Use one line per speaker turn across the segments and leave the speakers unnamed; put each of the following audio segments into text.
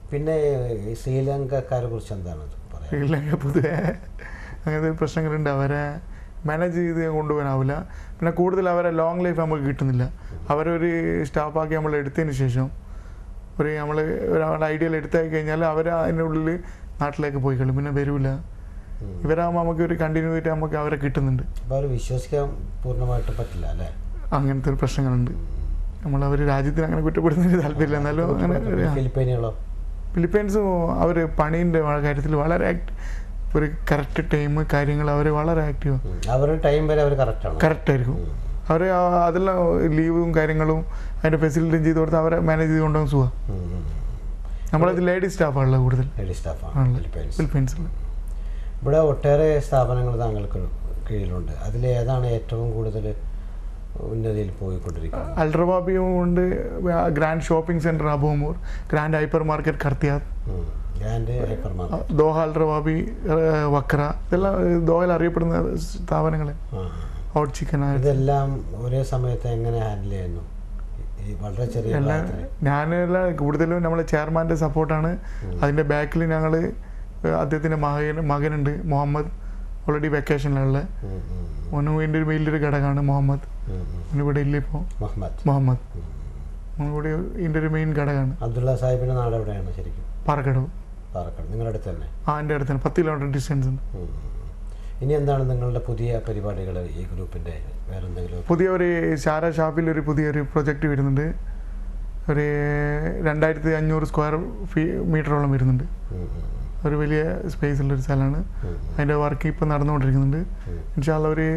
പിന്നെ ഈ ശ്രീലങ്കക്കാരെ കുറിച്ച് എന്താണ് പറയാം
ശ്രീലങ്ക പൊതുവെ അങ്ങനത്തെ പ്രശ്നങ്ങളുണ്ട് അവരെ മാനേജ് ചെയ്ത് കൊണ്ടുപോകാനാവില്ല പിന്നെ കൂടുതൽ അവരെ ലോങ് ലൈഫ് നമുക്ക് കിട്ടുന്നില്ല അവരൊരു സ്റ്റാഫാക്കി നമ്മൾ എടുത്തതിന് ശേഷം ഒരു നമ്മൾ ഒരാളുടെ ഐഡിയയിൽ എടുത്തായി കഴിഞ്ഞാൽ അവർ അതിൻ്റെ ഉള്ളിൽ നാട്ടിലേക്ക് പോയി കളി പിന്നെ വരില്ല ഇവരാകുമ്പോൾ നമുക്ക് ഒരു കണ്ടിന്യൂറ്റി നമുക്ക് അവരെ കിട്ടുന്നുണ്ട്
അപ്പോൾ അവർ വിശ്വസിക്കാൻ പൂർണ്ണമായിട്ട് പറ്റില്ല അല്ലേ
അങ്ങനത്തെ ഒരു പ്രശ്നങ്ങളുണ്ട് നമ്മൾ അവർ രാജ്യത്തിന് അങ്ങനെ കുറ്റപ്പെടുന്നതിന് താല്പര്യമില്ല എന്നാലും അങ്ങനെ ഒരു ആ.
ഫിലിപ്പൈനികളോ
ഫിലിപ്പൈൻസും അവർ പണീൻ്റെ കാര്യത്തിൽ വളരെ ആക്ട് ഒരു കറക്റ്റ് ടൈം കാര്യങ്ങൾ അവർ വളരെ ആക്റ്റീവാണ്
ഉം. അവരുടെ ടൈം വരെ അവർ കറക്റ്റാണ്
കറക്റ്റ് ആയിരിക്കും അവർ അതെല്ലാം ലീവും കാര്യങ്ങളും അതിൻ്റെ ഫെസിലിറ്റിയും ചെയ്ത് കൊടുത്ത് അവരെ മാനേജ് ചെയ്ത് കൊണ്ടുപോകാൻ സുഖം നമ്മളത് ലേഡീസ് സ്റ്റാഫാണല്ലോ കൂടുതൽ
ലേഡി സ്റ്റാഫാണ്
ആണല്ലോ.
ഫിലിപ്പൈൻസ്
ഫിലിപ്പൈൻസിൽ
ഇവിടെ ഒട്ടേറെ സ്ഥാപനങ്ങൾ താങ്കൾക്ക് കീഴിലുണ്ട് അതിൽ ഏതാണ് ഏറ്റവും കൂടുതൽ ഉന്നതിയിൽ പോയിക്കൊണ്ടിരിക്കുന്നത്
അൾട്രബാബിയും ഉണ്ട് ഗ്രാൻഡ് ഷോപ്പിംഗ് സെൻറ്റർ അബോമൂർ ഗ്രാൻഡ് ഹൈപ്പർ മാർക്കറ്റ് കർത്തിയാത്ത്
ഉം. ഗ്രാൻഡ് ഹൈപ്പർ മാർക്കറ്റ്
ദോഹ അൾട്രബാബി വക്ര ഇതെല്ലാം ദോഹയിൽ അറിയപ്പെടുന്ന സ്ഥാപനങ്ങൾ
ആ.
ഹോട്ട് ചിക്കൻ
ഇതെല്ലാം ഒരേ സമയത്ത് എങ്ങനെ ഹാൻഡിൽ ചെയ്യുന്നു ഈ വളരെ ചെറിയ
എല്ലാം
പ്രായത്തില്.
ഞാനെല്ലാം കൂടുതലും നമ്മളെ ചെയർമാൻ്റെ സപ്പോർട്ടാണ് അതിൻ്റെ ബാക്കിൽ ഞങ്ങൾ അദ്ദേഹത്തിൻ്റെ മകൻ മകനുണ്ട് മുഹമ്മദ് ഓൾറെഡി വെക്കേഷനിലുള്ള
ഉം, ഉം,
ഓനും എൻ്റെ ഒരു വലിയൊരു ഘടകമാണ് മുഹമ്മദ്
ഉം, ഉം.
ഓന് ഇവിടെ ഇല്ല ഇപ്പോൾ
മുഹമ്മദ്
മുഹമ്മദ് ഓൻ കൂടി ഇതിൻ്റെ ഒരു മെയിൻ ഘടകമാണ്
അബ്ദുള്ള സാഹിബിന്റെ നാട് എവിടെയാണ് ശരിക്കും
പാറക്കടവ്
പാലക്കാട് നിങ്ങളുടെ അടുത്ത് തന്നെ
ആ എൻ്റെ അടുത്താണ് പത്ത് കിലോമീറ്റർ ഡിസ്റ്റൻസ് ഉണ്ട്
ഉം, ഉം. ഇനി എന്താണ് നിങ്ങളുടെ പുതിയ പരിപാടികൾ ഈ ഗ്രൂപ്പിന്റെ വേറെ എന്തെങ്കിലും
പുതിയ ഒരു ശാര ഷാപ്പിൽ ഒരു പുതിയൊരു പ്രൊജക്റ്റ് വരുന്നുണ്ട് ഒരു രണ്ടായിരത്തി അഞ്ഞൂറ് സ്ക്വയർ ഫീ മീറ്ററോളം വരുന്നുണ്ട്
ഉം, ഉം,
ഒരു വലിയ സ്പേസ് ഉള്ളൊരു സ്ഥലമാണ്
ഉം, ഉം,
അതിൻ്റെ വർക്ക് ഇപ്പോൾ നടന്നുകൊണ്ടിരിക്കുന്നുണ്ട്
ഉം.
ഇൻഷാല്ല ഒരു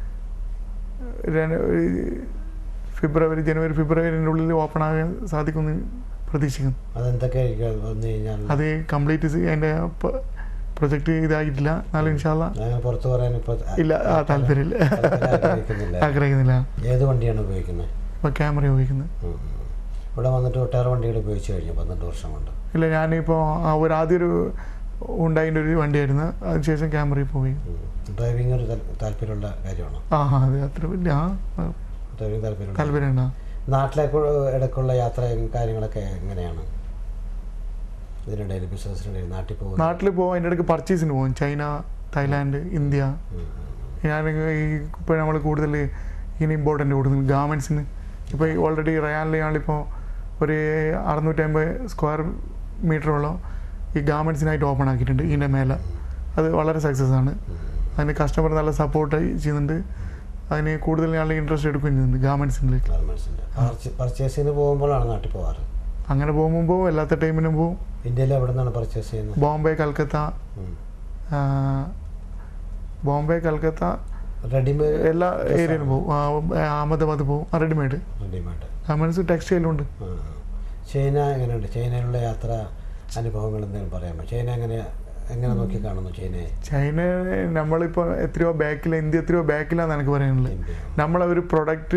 ര- ഒരു ഫെബ്രുവരി ജനുവരി ഫെബ്രുവരിൻ്റെ ഉള്ളിൽ ഓപ്പൺ ആകാൻ സാധിക്കുമെന്ന് പ്രതീക്ഷിക്കുന്നു
അതെന്തൊക്കെയായിരിക്കും അത് വന്നു കഴിഞ്ഞാൽ
അത് കംപ്ലീറ്റ് അതിൻ്റെ പ്രൊജക്റ്റ് ഇതായിട്ടില്ല എന്നാലും ഇൻഷാല്ല
അങ്ങനെ പുറത്ത് പറയാൻ ഇപ്പോൾ
ഇല്ല ആ താല്പര്യമില്ല
ആഗ്രഹിക്കുന്നില്ല
ആഗ്രഹിക്കുന്നില്ല
ഏത് വണ്ടിയാണ് ഉപയോഗിക്കുന്നത്
ഇപ്പോൾ ക്യാമറ ഉപയോഗിക്കുന്നത്
ഉം, ഉം. ഇവിടെ വന്നിട്ട് ഒട്ടേറെ വണ്ടികൾ ഉപയോഗിച്ച് കഴിഞ്ഞു പന്ത്രണ്ട് വർഷം കൊണ്ട്
ഇല്ല ഞാനിപ്പോൾ ആ ഒരു ആദ്യം ഒരു ഉണ്ടായിൻ്റെ ഒരു വണ്ടിയായിരുന്നു അതിനുശേഷം ക്യാമറയിൽ പോയി
ഡ്രൈവിംഗ് ഒരു താൽ- താല്പര്യമുള്ള കാര്യമാണോ
ആ ആ, അത് അത്ര വലിയ ആ ആ,
ഡ്രൈവിംഗ് താല്പര്യമുള്ള
താല്പര്യമുണ്ടോ
നാട്ടിലേക്ക് ഇടയ്ക്കുള്ള യാത്രയും കാര്യങ്ങളൊക്കെ എങ്ങനെയാണ് ഇതിനിടയിൽ ബിസിനസ്സിനിടയിൽ നാട്ടിൽ പോകുന്നത്
നാട്ടിൽ പോകും അതിൻ്റെ ഇടയ്ക്ക് പർച്ചേസിന് പോകും ചൈന തായ്ലാൻഡ് ഇന്ത്യ
ഉം, ഉം,
ഞാൻ ഈ ഇപ്പോൾ നമ്മൾ കൂടുതൽ ഇങ്ങനെ ഇമ്പോർട്ടൻ്റ് കൊടുക്കുന്നത് ഗാർമെൻസിന് ഇപ്പോൾ ഓൾറെഡി റയാനിലാണിപ്പോൾ ഒരു അറുന്നൂറ്റമ്പത് സ്ക്വയർ മീറ്ററോളം ഈ ഗാർമെൻസിനായിട്ട് ഓപ്പൺ ആക്കിയിട്ടുണ്ട് ഇതിൻ്റെ മേലെ അത് വളരെ സക്സസ് ആണ് അതിന് കസ്റ്റമർ നല്ല സപ്പോർട്ട് ചെയ്യുന്നുണ്ട് അതിന് കൂടുതൽ ഞാൻ ഇൻട്രസ്റ്റ് എടുക്കുകയും ചെയ്യുന്നുണ്ട് ഗാർമെൻസിലേക്ക്
ഗാർമെൻസിൻ്റെ പർച്ചേസിന് പോകുമ്പോഴാണ് നാട്ടിൽ പോകാറ്
അങ്ങനെ പോകുമ്പോൾ പോവും എല്ലാത്ത ടൈമിനും പോവും
ഇന്ത്യയിൽ എവിടെ നിന്നാണ് പർച്ചേസ് ചെയ്യുന്നത്
ബോംബെ കൽക്കത്ത
ഉം.
ആ, ബോംബെ കൽക്കത്ത
റെഡിമെയ്ഡ്
എല്ലാ ഏരിയയിലും പോകും ആ, അഹമ്മദാബാദ് പോകും റെഡിമെയ്ഡ്
റെഡിമെയ്ഡ്
ഗാർമെൻറ്റ്സ് ടെക്സ്റ്റൈലും ഉണ്ട്
ആ. ചൈന എങ്ങനെയുണ്ട് ചൈനയിലുള്ള യാത്ര അനുഭവങ്ങൾ എന്തെങ്കിലും പറയാമോ ചൈന എങ്ങനെ എങ്ങനെ നോക്കി കാണുന്നു ചൈനയെ
ചൈന നമ്മളിപ്പോൾ എത്രയോ ബാക്കില ഇന്ത്യ എത്രയോ ബാക്കിലാന്ന് എനിക്ക് പറയാനുള്ളത്
ഇന്ത്യ
നമ്മളെ ഒരു പ്രൊഡക്റ്റ്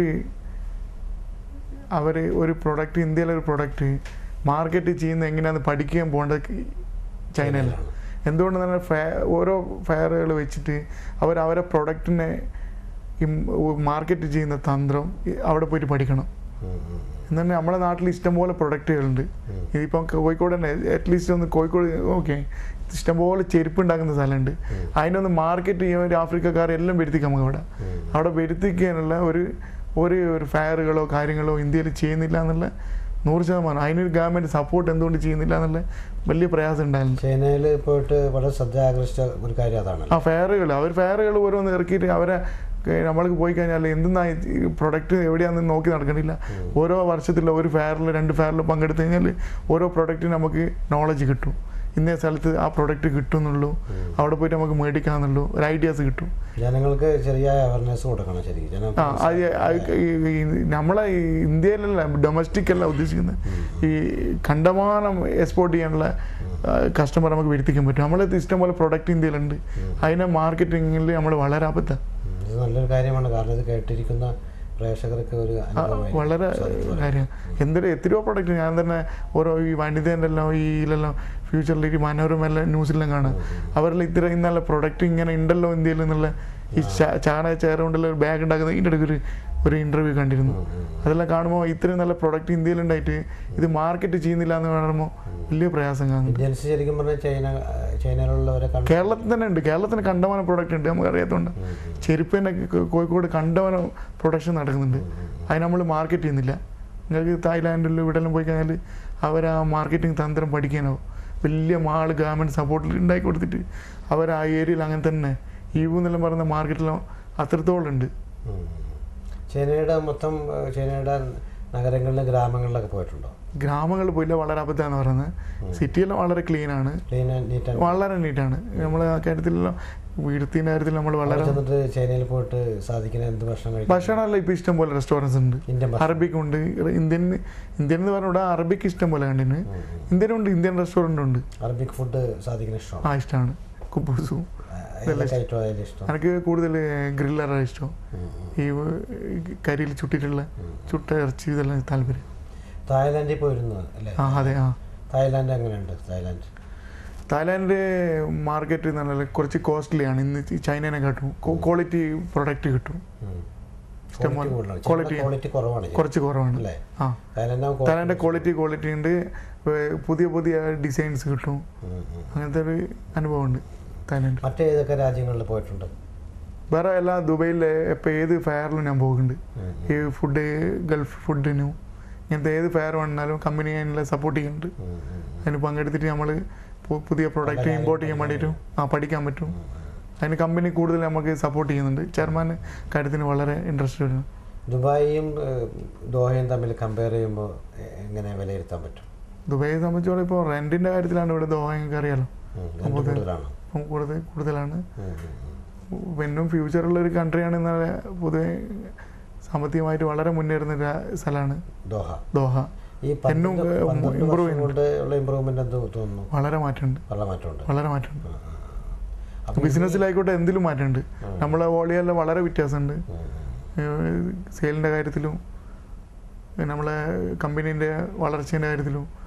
അവർ ഒരു പ്രൊഡക്റ്റ് ഇന്ത്യയിലെ ഒരു പ്രൊഡക്റ്റ് മാർക്കറ്റ് ചെയ്യുന്ന എങ്ങനെയാണെന്ന് പഠിക്കാൻ പോകേണ്ടത് ചൈനയിലാണ്
ചൈനയിലാണ്.
എന്തുകൊണ്ട് തന്നെ ഫെ ഓരോ ഫെയറുകൾ വെച്ചിട്ട് അവർ അവരെ പ്രൊഡക്റ്റിനെ മാർക്കറ്റ് ചെയ്യുന്ന തന്ത്രം ഈ- അവിടെ പോയിട്ട് പഠിക്കണം
ഉം, ഉം, ഉം.
എന്നാൽ നമ്മുടെ നാട്ടിൽ ഇഷ്ടംപോലെ പ്രൊഡക്റ്റുകളുണ്ട്
ഉം.
ഇതിപ്പം കോഴിക്കോട് തന്നെ അറ്റ്ലീസ്റ്റ് ഒന്ന് കോഴിക്കോട് ഓക്കെ ഇഷ്ടംപോലെ ചെരുപ്പ് ഉണ്ടാക്കുന്ന സ്ഥലമുണ്ട്
ഉം.
അതിനൊന്ന് മാർക്കറ്റ് ചെയ്യാൻ ഒരു ആഫ്രിക്കക്കാർ എല്ലാം വരുത്തിക്കാം നമുക്ക് അവിടെ
ഉം.
അവിടെ വരുത്തിക്കാനുള്ള ഒരു ഒരു ഒരു ഫെയറുകളോ കാര്യങ്ങളോ ഇന്ത്യയിൽ ചെയ്യുന്നില്ല എന്നുള്ള നൂറ് ശതമാനം അതിനൊരു ഗവൺമെൻറ് സപ്പോർട്ട് എന്തുകൊണ്ട് ചെയ്യുന്നില്ല എന്നുള്ള വലിയ പ്രയാസം ഉണ്ടായിരുന്നു
ചൈനയിൽ പോയിട്ട് വളരെ ശ്രദ്ധ ആകർഷിച്ച ഒരു കാര്യം അതാണല്ലോ
ആ ഫെയറുകൾ അവർ ഫെയറുകൾ ഓരോന്ന് ഇറക്കിയിട്ട് അവരെ ഏ, നമ്മൾക്ക് പോയി കഴിഞ്ഞാൽ എന്തെന്നാ ഈ പ്രൊഡക്റ്റ് എവിടെയാണെന്ന് നോക്കി നടക്കണില്ല ഓരോ വർഷത്തിലുള്ള ഒരു ഫെയറിൽ രണ്ട് ഫെയറിൽ പങ്കെടുത്തു കഴിഞ്ഞാൽ ഓരോ പ്രൊഡക്റ്റിന് നമുക്ക് നോളജ് കിട്ടും ഇന്ന സ്ഥലത്ത് ആ പ്രൊഡക്റ്റ് കിട്ടുന്നുള്ളൂ അവിടെ പോയിട്ട് നമുക്ക് മേടിക്കാന്നുള്ളൂ ഒരു ഐഡിയാസ് കിട്ടും
ജനങ്ങൾക്ക് ചെറിയ അവയർനെസ് കൊടുക്കണം ശരിക്കും
ആ
ജനങ്ങൾക്ക്
അത് അത് ഈ- ഈ നമ്മളെ ഈ ഇന്ത്യയിലല്ല ഡൊമസ്റ്റിക് അല്ല ഉദ്ദേശിക്കുന്നത് ഈ കണ്ടമാനം എക്സ്പോർട്ട് ചെയ്യാനുള്ള കസ്റ്റമർ നമുക്ക് വരുത്തിക്കാൻ പറ്റും നമ്മളെ ഇഷ്ടംപോലെ പ്രൊഡക്റ്റ് ഇന്ത്യയിലുണ്ട് അതിനെ മാർക്കറ്റിങ്ങിൽ നമ്മൾ വളരെ അബദ്ധം
ഉം. ഇത് നല്ലൊരു കാര്യമാണ് കാരണം ഇത് കേട്ടിരിക്കുന്ന പ്രേക്ഷകർക്ക് ഒരു അനുഭവമായിരിക്കും.
വളരെ കാര്യം എന്തൊരു എത്രയോ പ്രൊഡക്റ്റ് ഞാൻ തന്നെ ഓരോ ഈ വനിതേൻ്റെ എല്ലാം ഈ ഇതിലെല്ലാം ഫ്യൂച്ചറിലേക്ക് മനോരമയെല്ലാം ന്യൂസിലെല്ലാം കാണാം അവരെല്ലാം ഇത്ര ഇന്നല്ല പ്രൊഡക്റ്റ് ഇങ്ങനെ ഉണ്ടല്ലോ ഇന്ത്യയിൽ എന്നുള്ള ഈ ചാ- ചാണക ചേര കൊണ്ടുള്ള ഒരു ബാഗ് ഉണ്ടാക്കുന്ന ഇതിൻ്റെ ഇടയ്ക്ക് ഒരു ഒരു ഇൻ്റർവ്യൂ കണ്ടിരുന്നു
ഉം, ഉം.
അതെല്ലാം കാണുമ്പോൾ ഇത്രയും നല്ല പ്രൊഡക്റ്റ് ഇന്ത്യയിലുണ്ടായിട്ട് ഇത് മാർക്കറ്റ് ചെയ്യുന്നില്ല എന്ന് പറയുമ്പോൾ വലിയ പ്രയാസം കാണുന്നു
ഇന്ത്യൻസ് ശരിക്കും പറഞ്ഞാൽ ചൈന ചൈനയിലുള്ളവരെ കണ്ട്
കേരളത്തിൽ തന്നെ ഉണ്ട് കേരളത്തിന് കണ്ടമാനം പ്രൊഡക്റ്റ് ഉണ്ട് നമുക്ക് അറിയാത്തതുകൊണ്ട്
ഉം, ഉം.
ചെരുപ്പ് തന്നെ കോ- കോഴിക്കോട് കണ്ടമാനം പ്രൊഡക്ഷൻ നടക്കുന്നുണ്ട് അത് നമ്മൾ മാർക്കറ്റ് ചെയ്യുന്നില്ല നിങ്ങൾക്ക് തായ്ലാൻഡിലും ഇവിടെല്ലാം പോയി കഴിഞ്ഞാൽ അവർ ആ മാർക്കറ്റിംഗ് തന്ത്രം പഠിക്കാനോ വലിയ മാള് ഗവൺമെൻറ് സപ്പോർട്ടിൽ ഉണ്ടാക്കി കൊടുത്തിട്ട് അവർ ആ ഏരിയയിൽ അങ്ങനെ തന്നെ ഈവു എന്നെല്ലാം പറയുന്ന മാർക്കറ്റിലും അത്രത്തോളം ഉണ്ട്
ഉം. ചൈനയുടെ മൊത്തം ഏഹ്, ചൈനയുടെ നഗരങ്ങളിലും ഗ്രാമങ്ങളിലൊക്കെ പോയിട്ടുണ്ടോ
ഗ്രാമങ്ങളിൽ പോയില്ല വളരെ അബദ്ധമാണ് പറയുന്നത് സിറ്റിയെല്ലാം വളരെ ക്ലീൻ ആണ്
ക്ലീൻ ആൻഡ് നീറ്റ് ആൻഡ്
വളരെ നീറ്റാണ് നമ്മൾ ആ കാര്യത്തിലെല്ലാം വീടത്തിൻ്റെ കാര്യത്തിൽ നമ്മൾ വളരെ
അവിടെ ചെന്നിട്ട് ചൈനയിൽ പോയിട്ട് സാധിക്കുന്ന എന്ത് ഭക്ഷണം കഴിക്കും
ഭക്ഷണമെല്ലാം ഇപ്പോൾ ഇഷ്ടം പോലെ റെസ്റ്റോറൻറ്റ്സ് ഉണ്ട്
ഇന്ത്യൻ ഭക്ഷണം
അറബിക് ഉണ്ട് ഇന്ത്യൻ ഇന്ത്യൻ എന്ന് പറഞ്ഞാൽ ഇവിടെ അറബിക് ഇഷ്ടം പോലെ കണ്ടിന്
ഉം, ഉം.
ഇന്ത്യനുണ്ട് ഇന്ത്യൻ റെസ്റ്റോറൻ്റ് ഉണ്ട്
അറബിക് ഫുഡ് സാധിക്കുന്ന ഇഷ്ടമാണ്
ആ ഇഷ്ടമാണ് കുബൂസും
ഏതൊക്കെ ഐറ്റം അതിൽ ഇഷ്ടം
എനിക്ക് കൂടുതൽ ഗ്രില്ലറാണ് ഇഷ്ടം
ഉം, ഉം.
ഈ കരിയിൽ ചുട്ടിട്ടുള്ള ചുട്ട ഇറച്ചി ഇതെല്ലാം താല്പര്യം
തായ്ലാൻഡിൽ പോയിരുന്നു അല്ലേ
ആ അതെ ആ
തായ്ലാൻഡ് എങ്ങനെയുണ്ട് തായ്ലാൻഡ്
തായ്ലാൻഡ് മാർക്കറ്റ് എന്ന് പറഞ്ഞാൽ കുറച്ച് കോസ്റ്റ്ലിയാണ് ഇന്ന് ഈ ചൈനനെ കാട്ടും ക്വാളിറ്റി പ്രൊഡക്റ്റ് കിട്ടും ഇഷ്ടംപോലെ quality.
ക്വാളിറ്റി കുറവാണ് ചൈന.
കുറച്ച് കുറവാണ്
അല്ലേ
ആ
തായ്ലാൻഡ്
തായ്ലാൻഡ് ക്വാളിറ്റി ക്വാളിറ്റി ഉണ്ട് ഏർ പുതിയ പുതിയ ഡിസൈൻസ് കിട്ടും അങ്ങനത്തെ ഒരു അനുഭവം ഉണ്ട് തായ്ലാൻഡ്
മറ്റേതൊക്കെ രാജ്യങ്ങളിൽ പോയിട്ടുണ്ട്
വേറെ എല്ലാ ദുബൈയിലെ ഇപ്പം ഏത് ഫെയറിലും ഞാൻ പോകുന്നുണ്ട്
ഉം,
ഈ ഫുഡ് ഗൾഫ് ഫുഡിനും ഇങ്ങനത്തെ ഏത് ഫെയർ വന്നാലും കമ്പനി അതിനെ സപ്പോർട്ട് ചെയ്യുന്നുണ്ട്
ഉം, ഉം, ഉം.
അതിന് പങ്കെടുത്തിട്ട് നമ്മൾ പുതിയ പ്രൊഡക്റ്റ്
കാര്യം
ഇമ്പോർട്ട് ചെയ്യാൻ വേണ്ടിയിട്ടും ആ പഠിക്കാൻ പറ്റും അതിന് കമ്പനി കൂടുതൽ നമുക്ക് സപ്പോർട്ട് ചെയ്യുന്നുണ്ട് ചെയർമാൻ കാര്യത്തിന് വളരെ ഇൻട്രസ്റ്റഡ് ആണ്
ദുബായിയും ഏഹ്, ദോഹയും തമ്മിൽ കമ്പയർ ചെയ്യുമ്പോൾ എ- എങ്ങനെ വിലയിരുത്താൻ പറ്റും
ദുബൈയെ സംബന്ധിച്ചോളം ഇപ്പോൾ റെൻറ്റിൻ്റെ കാര്യത്തിലാണ് ഇവിടെ ദോഹ നിങ്ങൾക്ക് അറിയാലോ
ഉം, എന്ത്
നമുക്ക്
കൂടുതലാണ്
അപ്പം കൂടുതൽ കൂടുതലാണ്
ഉം, ഉം, ഉം.
പിന്നും ഫ്യൂച്ചറുള്ള ഒരു കൺട്രിയാണ് എന്നാൽ പൊതുവെ സാമ്പത്തികമായിട്ട് വളരെ മുന്നേറുന്ന ഒരു സ്ഥലമാണ്
ദോഹ
ദോഹ
ഈ
എന്നും,
പന്ത്രണ്ട്
ഏഹ്,
പന്ത്രണ്ട്
improve
വർഷം കൊണ്ട് ഉള്ള ഇമ്പ്രൂവ്മെന്റ് എന്ത് തോന്നുന്നു
വളരെ മാറ്റമുണ്ട്
വളരെ മാറ്റമുണ്ട്
വളരെ മാറ്റമുണ്ട്
ഉം, ഉം, ഉം. അപ്പൊ ഇത്
ബിസിനസ്സിലായിക്കോട്ടെ എന്തിലും മാറ്റമുണ്ട് നമ്മളെ വോളിയെല്ലാം വളരെ വ്യത്യാസമുണ്ട്
ഉം, ഉം.
സെയിലിൻ്റെ കാര്യത്തിലും നമ്മളെ കമ്പനീൻ്റെ വളർച്ചേൻ്റെ കാര്യത്തിലും